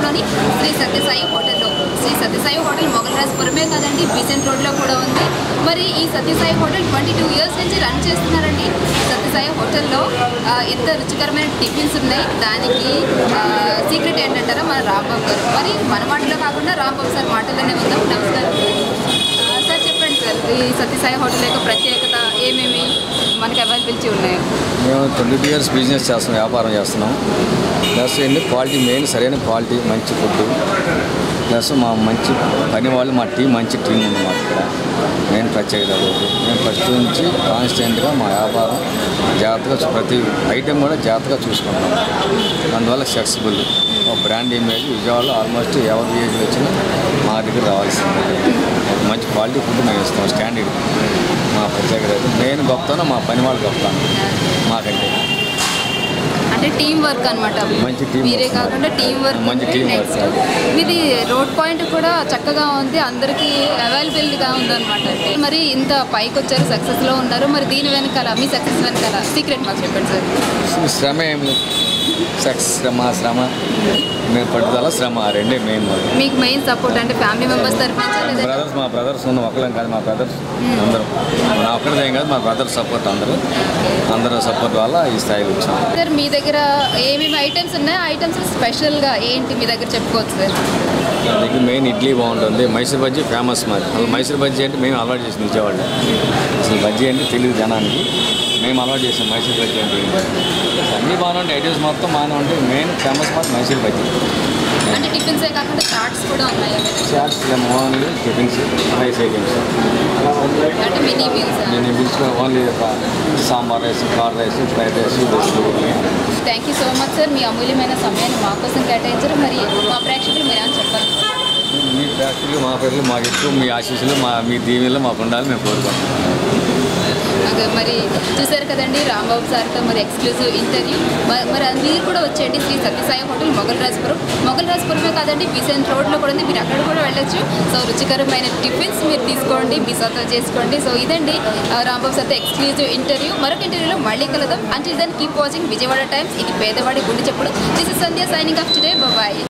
రోడ్లోని శ్రీ సత్యసాయి హోటల్లో శ్రీ సత్యసాయి హోటల్ మొగల్ రాజపురమే కాదండి బీసెంట్ రోడ్లో కూడా ఉంది మరి ఈ Satyasai hotel twenty two years నుంచి రన్ చేస్తున్నారండి సత్యసాయి హోటల్లో ఆ, ఎంత రుచికరమైన టిఫిన్స్ ఉన్నాయి దానికి సీక్రెట్ ఏంటంటారా మన రాంబాబు గారు మరి మన మాటలో కాకుండా రాంబాబు సార్ మాటలోనే ఉందాం నమస్కారం ఆ, సార్ చెప్పండి సార్ ఈ సత్యసాయి హోటల్ యొక్క ప్రత్యేకత ఏమేమి మనకి అవైలబిలిటీ ఉన్నాయో మేము ట్వంటీ టూ ఇయర్స్ బిజినెస్ చేస్తున్నాం వ్యాపారం చేస్తున్నాం ప్లస్ ఏంటి క్వాలిటీ మెయిన్ సరైన క్వాలిటీ మంచి ఫుడ్ ప్లస్ మా మంచి పని వాళ్ళు మా టీం మంచి టీం ఉంది మాకు ఇక్కడ మెయిన్ ప్రత్యేకత అదొకటి. మేము ఫస్ట్ నుంచి కాన్స్టెంట్గా మా వ్యాపారం జాగ్రత్తగా చూ- ప్రతి ఐటెం కూడా జాగ్రత్తగా చూసుకుంటాం అందువల్ల సక్సెస్ఫుల్ మా బ్రాండ్ ఇమేజ్ విజయవాడలో ఆల్మోస్ట్ ఎవరి ఏజ్ వచ్చినా మా దగ్గర రావాల్సిందే మంచి క్వాలిటీ ఫుడ్ మేము ఇస్తాం స్టాండర్డ్ మా ప్రత్యేకత అయితే మెయిన్ గొప్పతనం మా పని వాళ్ళు గొప్పతనం మాకంటే అంటే టీం వర్క్ అనమాట మంచి team మీరే work. కాకుండా టీం వర్క్ మంచి team work. మీది రోడ్ పాయింట్ కూడా చక్కగా ఉంది అందరికీ అవైలబిలిటీగా ఉందన్నమాట అంటే మరి ఇంత పైకి వచ్చారు సక్సెస్ లో ఉన్నారు మరి దీని వెనకాల మీ సక్సెస్ వెనకాల సీక్రెట్ మాకు చెప్పండి సార్ శ్రమ ఏం లేదు సక్సెస్ శ్రమ శ్రమ మేము పట్టుదల శ్రమ ఆ రెండే మెయిన్ మాకు మీకు మెయిన్ సపోర్ట్ అంటే ఫ్యామిలీ మెంబర్స్ తరఫు నుంచి లేదా బ్రదర్స్ మా బ్రదర్స్ ఉన్న ఒకళ్ళం కాదు మా బ్రదర్స్ అందరూ నా ఒక్కడిదేం కాదు మా బ్రదర్ సపోర్ట్ అందరూ అందరూ సపోర్ట్ వల్ల ఈ స్థాయికి వచ్చాం సార్ మీ దగ్గర ఏమేమి ఐటమ్స్ ఉన్నాయో ఐటమ్స్ స్పెషల్గా ఏంటి మీ దగ్గర చెప్పుకోవచ్చు సార్ మా దగ్గర మెయిన్ ఇడ్లీ బాగుంటుంది మైసూర్ బజ్జీ ఫేమస్ మాది అసలు మైసూర్ బజ్జీ అంటే మేము అలవాటు చేసింది విజయవాడ అసలు బజ్జీ అంటే తెలియదు జనానికి మేము అలవాటు చేసాం మైసూర్ బజ్జీ అంటే ఏంటి. అన్నీ బాగానే ఉంటాయి ఐటమ్స్ మొత్తం బాగానే ఉంటాయి మెయిన్ ఫేమస్ మాది మైసూర్ బజ్జీ అంటే టిఫిన్సే కాకుండా చాట్స్ కూడా ఉన్నాయి మీ దగ్గర. Chats only tiffins rice items అంటే మినీ మీల్స్ నేను పిలుచుకో only sambar rice curd rice fried rice vegetable thank you so much sir మీ అమూల్యమైన సమయాన్ని మా కోసం కేటాయించారు మరి మా ప్రేక్షకులు మీరు ఏమైనా చెప్పాలి మీ ఫ్యాక్టరీలు మా పేర్లు మాకు ఎక్కువ మీ ఆశీస్సులు మా మీ దీవెనలు మాకు ఉండాలి మేము కోరుకుంటున్నాం అదే మరి చూశారు కదండి రాంబాబు సార్తో మరి ఎక్స్క్లూజివ్ ఇంటర్వ్యూ మ- మరి అది మీరు కూడా వచ్చేయండి శ్రీ సత్యసాయి హోటల్ మొగల్ రాజపురం మొగల్ రాజపురమే కాదండి బీసెంట్ రోడ్లో కూడా ఉంది మీరు అక్కడ కూడా వెళ్ళొచ్చు సో రుచికరమైన టిఫిన్స్ మీరు తీసుకోండి మీ సొంతం చేసుకోండి సో ఇదండి ఆ, రాంబాబు సార్తో ఎక్స్క్లూజివ్ ఇంటర్వ్యూ మరొక ఇంటర్వ్యూలో మళ్ళీ కలుద్దాం until then keep watching Vijayawada times ఇది పేదవాడి గుండె చెప్పుడు this is Sandhya signing off today bye